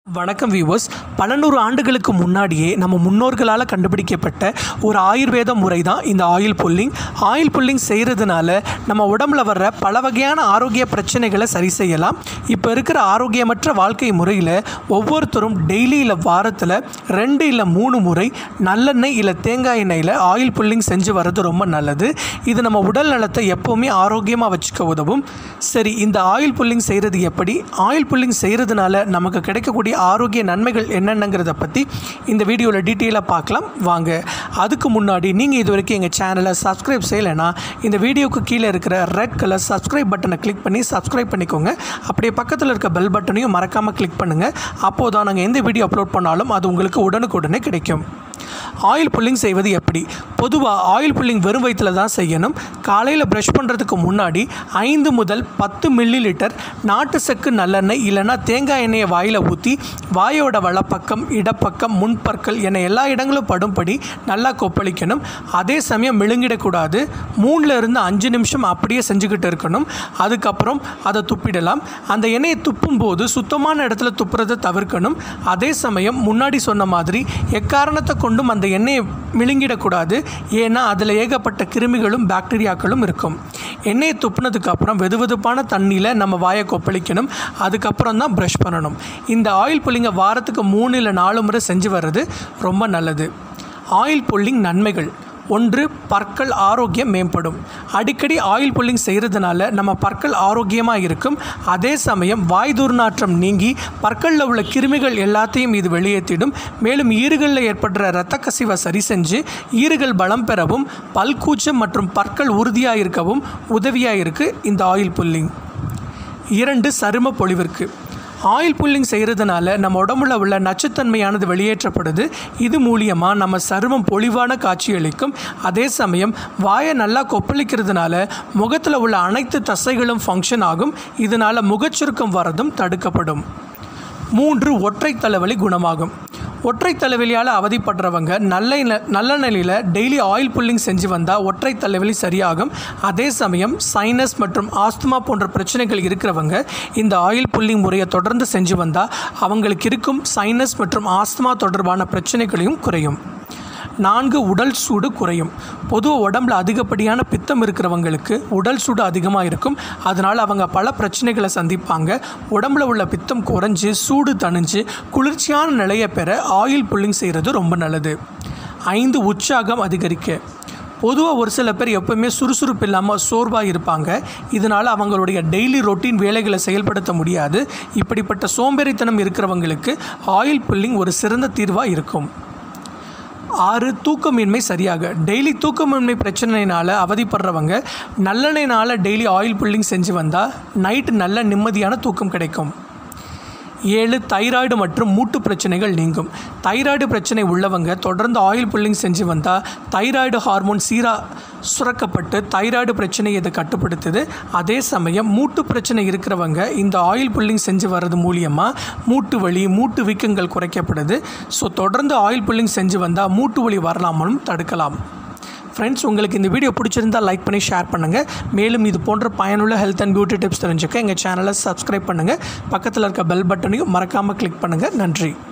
வணக்கம் வியூவர்ஸ் பல நூறு ஆண்டுகளுக்கு முன்னாடியே நம்ம முன்னோர்களால் கண்டுபிடிக்கப்பட்ட ஒரு ஆயுர்வேத முறை தான் இந்த ஆயில் புல்லிங் ஆயில் புல்லிங் செய்கிறதுனால நம்ம உடம்புல வர்ற பல வகையான ஆரோக்கிய பிரச்சனைகளை சரி செய்யலாம் இப்போ இருக்கிற ஆரோக்கியமற்ற வாழ்க்கை முறையில் ஒவ்வொருத்தரும் டெய்லி இல்லை வாரத்தில் ரெண்டு இல்லை மூணு முறை நல்லெண்ணெய் இல்லை தேங்காய் எண்ணெயில் ஆயில் புல்லிங் செஞ்சு வர்றது ரொம்ப நல்லது இது நம்ம உடல் நலத்தை எப்போவுமே ஆரோக்கியமாக வச்சுக்க உதவும் சரி இந்த ஆயில் புல்லிங் செய்கிறது எப்படி ஆயில் புல்லிங் செய்கிறதுனால நமக்கு கிடைக்கக்கூடிய ஆரோக்கிய நன்மைகள் என்னென்னங்கிறத பற்றி இந்த வீடியோவில் டீட்டெயிலாக பார்க்கலாம் வாங்க அதுக்கு முன்னாடி நீங்கள் இது வரைக்கும் எங்கள் சேனலை சப்ஸ்கிரைப் செய்யலைன்னா இந்த வீடியோக்கு கீழே இருக்கிற ரெட் கலர் சப்ஸ்கிரைப் பட்டனை கிளிக் பண்ணி சப்ஸ்கிரைப் பண்ணிக்கோங்க அப்படியே பக்கத்தில் இருக்க பெல் பட்டனையும் மறக்காமல் கிளிக் பண்ணுங்கள் அப்போது தான் நாங்கள் எந்த வீடியோ அப்லோட் பண்ணாலும் அது உங்களுக்கு உடனுக்குடனே கிடைக்கும் ஆயில் புல்லிங் செய்வது எப்படி பொதுவாக ஆயில் புல்லிங் வெறும் வயிற்றில் தான் செய்யணும் காலையில் ப்ரஷ் பண்ணுறதுக்கு முன்னாடி ஐந்து முதல் பத்து மில்லி லிட்டர் நாட்டு சக்கு நல்லெண்ணெய் இல்லைன்னா தேங்காய் எண்ணெயை வாயில் ஊற்றி வாயோட வலப்பக்கம் இடப்பக்கம் முன்பற்கள் என எல்லா இடங்களும் படும்படி நல்லா கொப்பளிக்கணும் அதே சமயம் மெழுங்கிடக்கூடாது மூணுல இருந்து அஞ்சு நிமிஷம் அப்படியே செஞ்சுக்கிட்டு இருக்கணும் அதுக்கப்புறம் அதை துப்பிடலாம் அந்த எண்ணெயை துப்பும் போது சுத்தமான இடத்துல துப்புறதை தவிர்க்கணும் அதே சமயம் முன்னாடி சொன்ன மாதிரி எக்காரணத்தை கொண்டும் அந்த எண்ணெயை விழுங்கிடக்கூடாது ஏன்னா அதில் ஏகப்பட்ட கிருமிகளும் பாக்டீரியாக்களும் இருக்கும் எண்ணெயை துப்புனதுக்கு அப்புறம் வெதுவெதுப்பான தண்ணியில் நம்ம வாயை கொப்பளிக்கணும் அதுக்கப்புறம் தான் ப்ரஷ் பண்ணணும் இந்த ஆயில் புல்லிங்கை வாரத்துக்கு மூணு இல்லை நாலு முறை செஞ்சு வர்றது ரொம்ப நல்லது ஆயில் புல்லிங் நன்மைகள் ஒன்று பற்கள் ஆரோக்கியம் மேம்படும் அடிக்கடி ஆயில் புல்லிங் செய்கிறதுனால நம்ம பற்கள் ஆரோக்கியமாக இருக்கும் அதே சமயம் வாய் துர்நாற்றம் நீங்கி பற்களில் உள்ள கிருமிகள் எல்லாத்தையும் இது வெளியேற்றிடும் மேலும் ஈறுகளில் ஏற்படுற இரத்த கசிவை சரி செஞ்சு ஈறுகள் பலம் பெறவும் பல்கூச்சம் மற்றும் பற்கள் உறுதியாக இருக்கவும் உதவியாக இருக்குது இந்த ஆயில் புல்லிங் இரண்டு சரும பொழிவிற்கு ஆயில் புல்லிங் செய்கிறதுனால நம்ம உடம்புல உள்ள நச்சுத்தன்மையானது வெளியேற்றப்படுது இது மூலியமாக நம்ம சருமம் பொலிவான காட்சியளிக்கும் அதே சமயம் வாயை நல்லா கொப்பளிக்கிறதுனால முகத்தில் உள்ள அனைத்து தசைகளும் ஃபங்க்ஷன் ஆகும் இதனால் முகச்சுருக்கம் வரதும் தடுக்கப்படும் மூன்று ஒற்றை தலைவலி குணமாகும் ஒற்றை தலைவலியால் அவதிப்படுறவங்க நல்ல நல்ல நிலையில் டெய்லி ஆயில் புல்லிங் செஞ்சு வந்தால் ஒற்றை தலைவலி சரியாகும் அதே சமயம் சைனஸ் மற்றும் ஆஸ்துமா போன்ற பிரச்சனைகள் இருக்கிறவங்க இந்த ஆயில் புல்லிங் முறையை தொடர்ந்து செஞ்சு வந்தால் அவங்களுக்கு இருக்கும் சைனஸ் மற்றும் ஆஸ்துமா தொடர்பான பிரச்சனைகளையும் குறையும் நான்கு உடல் சூடு குறையும் பொதுவாக உடம்புல அதிகப்படியான பித்தம் இருக்கிறவங்களுக்கு உடல் சூடு அதிகமாக இருக்கும் அதனால் அவங்க பல பிரச்சனைகளை சந்திப்பாங்க உடம்புல உள்ள பித்தம் குறைஞ்சி சூடு தணிஞ்சு குளிர்ச்சியான நிலையை பெற ஆயில் புல்லிங் செய்கிறது ரொம்ப நல்லது ஐந்து உற்சாகம் அதிகரிக்க பொதுவாக ஒரு சில பேர் எப்போவுமே சுறுசுறுப்பு இல்லாமல் சோர்வாக இருப்பாங்க இதனால் அவங்களுடைய டெய்லி ரொட்டீன் வேலைகளை செயல்படுத்த முடியாது இப்படிப்பட்ட சோம்பேறித்தனம் இருக்கிறவங்களுக்கு ஆயில் புல்லிங் ஒரு சிறந்த தீர்வாக இருக்கும் ஆறு தூக்கமின்மை சரியாக டெய்லி தூக்கமின்மை பிரச்சனையினால் அவதிப்படுறவங்க நல்லெண்ணெய்னால் டெய்லி ஆயில் புல்லிங் செஞ்சு வந்தால் நைட்டு நல்ல நிம்மதியான தூக்கம் கிடைக்கும் ஏழு தைராய்டு மற்றும் மூட்டு பிரச்சனைகள் நீங்கும் தைராய்டு பிரச்சனை உள்ளவங்க தொடர்ந்து ஆயில் புல்லிங் செஞ்சு வந்தால் தைராய்டு ஹார்மோன் சீராக சுரக்கப்பட்டு தைராய்டு பிரச்சனையை இதை கட்டுப்படுத்துது அதே சமயம் மூட்டு பிரச்சனை இருக்கிறவங்க இந்த ஆயில் புல்லிங் செஞ்சு வர்றது மூலியமாக மூட்டு வலி மூட்டு வீக்கங்கள் குறைக்கப்படுது ஸோ தொடர்ந்து ஆயில் புல்லிங் செஞ்சு வந்தால் மூட்டு வலி வரலாமலும் தடுக்கலாம் ஃப்ரெண்ட்ஸ் உங்களுக்கு இந்த வீடியோ பிடிச்சிருந்தால் லைக் பண்ணி ஷேர் பண்ணுங்கள் மேலும் இது போன்ற பயனுள்ள ஹெல்த் அண்ட் பியூட்டி டிப்ஸ் தெரிஞ்சுக்க எங்கள் சேனலை சப்ஸ்கிரைப் பண்ணுங்கள் பக்கத்தில் இருக்க பெல் பட்டனையும் மறக்காமல் கிளிக் பண்ணுங்கள் நன்றி